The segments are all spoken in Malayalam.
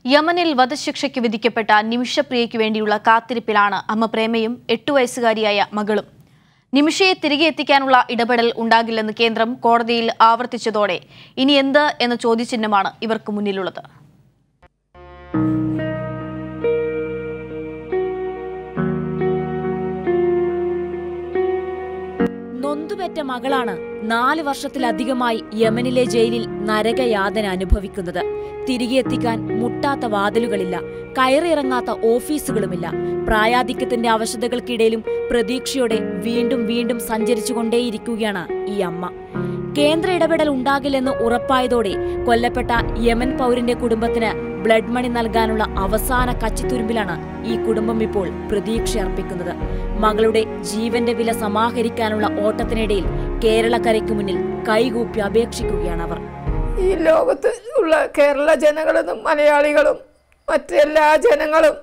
യമനിൽ വധശിക്ഷയ്ക്ക് വിധിക്കപ്പെട്ട നിമിഷപ്രിയയ്ക്ക് വേണ്ടിയുള്ള കാത്തിരിപ്പിലാണ് അമ്മ പ്രേമയും എട്ടു വയസ്സുകാരിയായ മകളും നിമിഷയെ തിരികെ എത്തിക്കാനുള്ള ഇടപെടൽ ഉണ്ടാകില്ലെന്ന് കേന്ദ്രം കോടതിയിൽ ആവർത്തിച്ചതോടെ ഇനി എന്ത് എന്ന ചോദ്യചിഹ്നമാണ് ഇവർക്ക് മുന്നിലുള്ളത് നൊന്തുപെറ്റ മകളാണ് നാല് വർഷത്തിലധികമായി യമനിലെ ജയിലിൽ നരകയാതന അനുഭവിക്കുന്നത് തിരികെ എത്തിക്കാൻ മുട്ടാത്ത വാതിലുകളില്ല കയറിയിറങ്ങാത്ത ഓഫീസുകളുമില്ല പ്രായാധിക്യത്തിന്റെ അവശതകൾക്കിടയിലും പ്രതീക്ഷയോടെ വീണ്ടും വീണ്ടും സഞ്ചരിച്ചുകൊണ്ടേയിരിക്കുകയാണ് ഈ അമ്മ കേന്ദ്ര ഇടപെടൽ ഉണ്ടാകില്ലെന്ന് ഉറപ്പായതോടെ കൊല്ലപ്പെട്ട യമൻ പൗരന്റെ കുടുംബത്തിന് ബ്ലഡ് മണി നൽകാനുള്ള അവസാന കച്ചിത്തുരുമ്പിലാണ് ഈ കുടുംബം ഇപ്പോൾ പ്രതീക്ഷയർപ്പിക്കുന്നത് മകളുടെ ജീവന്റെ വില സമാഹരിക്കാനുള്ള ഓട്ടത്തിനിടയിൽ കേരളക്കരയ്ക്ക് മുന്നിൽ കൈകൂപ്പി അപേക്ഷിക്കുകയാണ് അവർ ഈ ലോകത്ത് ഉള്ള കേരള ജനങ്ങളും മലയാളികളും മറ്റെല്ലാ ജനങ്ങളും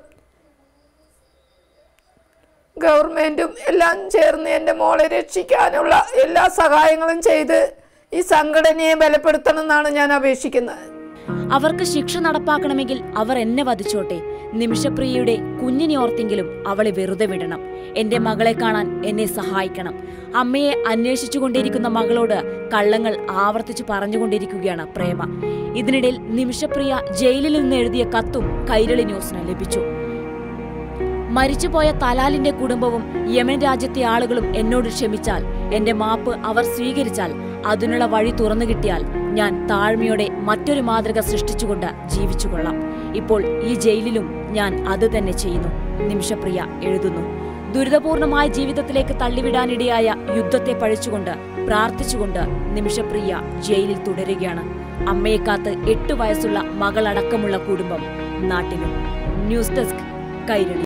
ഗവൺമെന്റും എല്ലാം ചേർന്ന് എൻ്റെ മോളെ രക്ഷിക്കാനുള്ള എല്ലാ സഹായങ്ങളും ചെയ്ത് ഈ സംഘടനയെ ബലപ്പെടുത്തണം എന്നാണ് ഞാൻ അപേക്ഷിക്കുന്നത് അവർക്ക് ശിക്ഷ നടപ്പാക്കണമെങ്കിൽ അവർ എന്നെ വധിച്ചോട്ടെ നിമിഷപ്രിയയുടെ കുഞ്ഞിനെ ഓർത്തെങ്കിലും അവളെ വെറുതെ വിടണം എന്റെ മകളെ കാണാൻ എന്നെ സഹായിക്കണം അമ്മയെ അന്വേഷിച്ചുകൊണ്ടിരിക്കുന്ന മകളോട് കള്ളങ്ങൾ ആവർത്തിച്ചു പറഞ്ഞുകൊണ്ടിരിക്കുകയാണ് പ്രേമ ഇതിനിടയിൽ നിമിഷപ്രിയ ജയിലിൽ നിന്ന് എഴുതിയ കത്തും കൈരളി ന്യൂസിന് ലഭിച്ചു മരിച്ചുപോയ തലാലിന്റെ കുടുംബവും യമൻ രാജ്യത്തെ ആളുകളും എന്നോട് ക്ഷമിച്ചാൽ എന്റെ മാപ്പ് അവർ സ്വീകരിച്ചാൽ അതിനുള്ള വഴി തുറന്നു കിട്ടിയാൽ ഞാൻ താഴ്മയോടെ മറ്റൊരു മാതൃക സൃഷ്ടിച്ചുകൊണ്ട് ജീവിച്ചുകൊള്ളാം ഇപ്പോൾ ഈ ജയിലിലും ഞാൻ അത് തന്നെ ചെയ്യുന്നു നിമിഷപ്രിയ എഴുതുന്നു ദുരിതപൂർണമായ ജീവിതത്തിലേക്ക് തള്ളിവിടാനിടയായ യുദ്ധത്തെ പഴിച്ചുകൊണ്ട് പ്രാർത്ഥിച്ചുകൊണ്ട് നിമിഷപ്രിയ ജയിലിൽ തുടരുകയാണ് അമ്മയെ കാത്ത് എട്ടു വയസ്സുള്ള മകളടക്കമുള്ള കുടുംബം നാട്ടിലും ന്യൂസ് ഡെസ്ക് കൈരളി